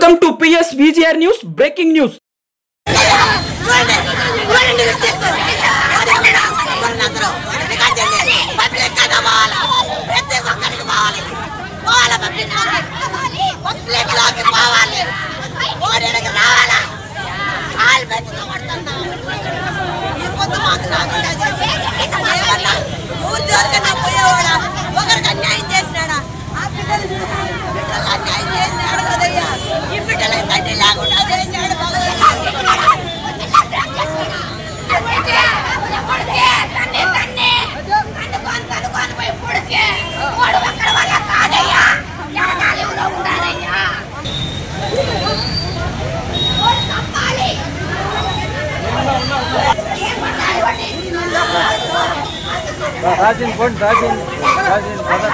Welcome to PS VGR news breaking news చూడండి చూడండి వ్యక్తిత్వం. అదేమన్నా? చూడండి అందరూ. రికార్డ్ చేయండి. పబ్లిక్ కదా పోవాలి. ప్రతి ఒక్కరికి పోవాలి. పోవాలి పబ్లిక్ లోకి. పబ్లిక్ లోకి పోవాలి. ఓడికి రావాలా? కాలు పెట్టుకో కొడుతున్నాం. ఈ పొద్దు మాకు రాకుండా చేసి. ఏమన్నా? ఊరు జోలికన్నా పోయేవాడా? ఒకరికి అన్యాయం చేసినాడా? ఆ బిడ్డలు బిడ్డలు అన్యాయం చేసినాడు కదయ్యా. ఈ బిడ్డలకు తండ్రి లేకుండా చేసినాడు భగవంతుడు. రాజన్ ఫోన్ రాజన్ రాజన్ పద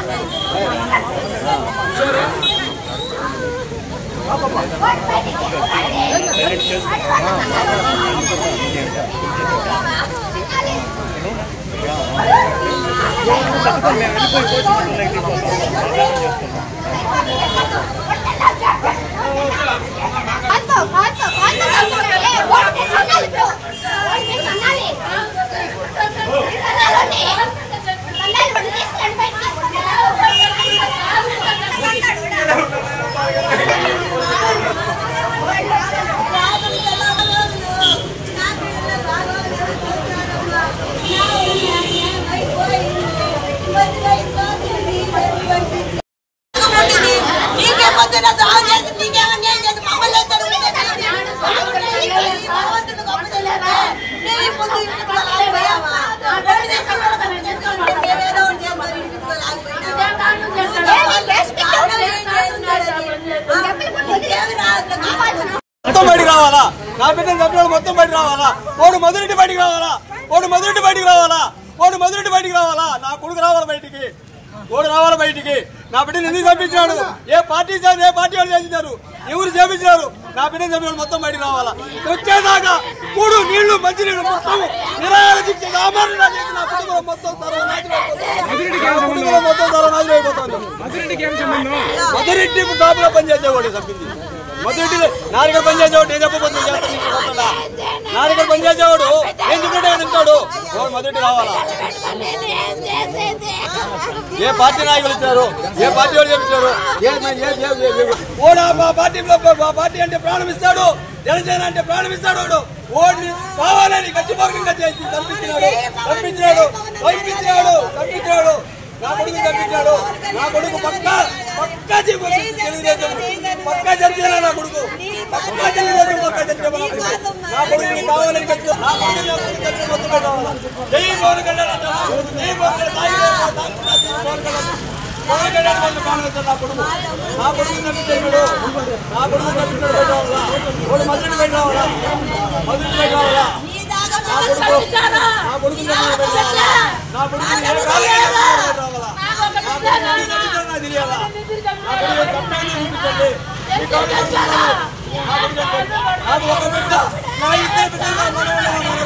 ఉంటుంది. నీకే పొద్దున్న దానం చేసి నీకేమన్నా ఏం చేసి మమ్మల్ని ఎంత అడుగుతుంటే భగవంతుడు గొప్ప తెలియదా? నేను ఈ పొద్దు ఇంటికి లాగిపోయావా? ఎవరు చేసుకుంటారో మేము చేసుకుంటాం. మేమేదో ఒకటి చేసుకొని ఇంటికి లాగిపోయినావా? కావాలి ఏం చేస్తున్నాడని? నీకేమి రాదు. కావాల్సిన మొత్తం బయటికి రావాలా నా బిడ్డను చంపిన మొత్తం బయటికి రావాలా ఓడు మొదటి బయటికి రావాలా ఓడు మొదటి బయటికి రావాలా ఓడు మొదటి బయటికి రావాలా నా కొడుకు రావాలి బయటికి ఓడు రావాలి బయటికి నా బిడ్డను ఎందుకు చంపించాడు ఏ పార్టీ చేశారు ఏ పార్టీ వాళ్ళు చేసినారు ఎవరు చేపించారు నా బిడ్డను చంపిన మొత్తం బయటికి రావాలా వచ్చేదాకా కూడు నీళ్లు మంచి నీళ్లు మొత్తం నిరాహార దీక్ష సామాన్యుడు నా చేతి నా కుటుంబం మొత్తం సర్వనాశనం అయిపోతుంది. నా కుటుంబం మొత్తం సర్వనాశనం అయిపోతుంది మధురెడ్డి టాప్ లో పనిచేసేవాడు చంపింది మధురెడ్డి నాలుగు పనిచేసేవాడు నేను చెప్పబోతుంది చేస్తాను నీకు కొత్తగా. నాలుగు పనిచేసేవాడు ఏం చెప్పంటే తింటాడు ఓ మధురెడ్డి రావాలా ఏ పార్టీ నాయకులు ఇచ్చారు ఏ పార్టీ వాళ్ళు చెప్తారు ఓడా మా పార్టీలో మా పార్టీ అంటే ప్రాణం ఇస్తాడు జనసేన అంటే ప్రాణం ఇస్తాడు వాడు ఓడిని కావాలని ఖచ్చితంగా చేసి తప్పించినాడు తప్పించినాడు తప్పించినాడు తప్పించినాడు నా కొడుకు తప్పించాడు నా కొడుకు పక్క పక్క తెలుగుదేశం పక్క జనసేన నా కొడుకు పక్క తెలుగుదేశం పక్క జనసేన నా కొడుకు. నా కొడుకుని కావాలని చెప్తాను నా కొడుకుని నా కొడుకు కలిసి మొత్తం పెట్టాలి. జై పవన్ కళ్యాణ్ అంట. జై పవన్ కళ్యాణ్. సాయి రామ్, డాక్టర్ జై పవన్ కళ్యాణ్. పవన్ కళ్యాణ్ వాళ్ళు ప్రాణం ఇస్తారు నా కొడుకు నా కొడుకు తప్పించాడు నా కొడుకు తప్పించాడు బయట రావాలా వాడు మధురెడ్డి బయట రావాలా మధురెడ్డి బయట రావాలా నా కొడుకు నా కొడుకు బయట రావాలా నా కొడుకు ఏ కాలం రావాలా నా కొడుకు తప్పించాడు నాకు తెలియాలా నా కొడుకు తప్పని చూపించండి ఈ కాలం నాకు ఒక బిడ్డ నా ఇద్దరు బిడ్డలు నా మనవడు, నా మనవడు.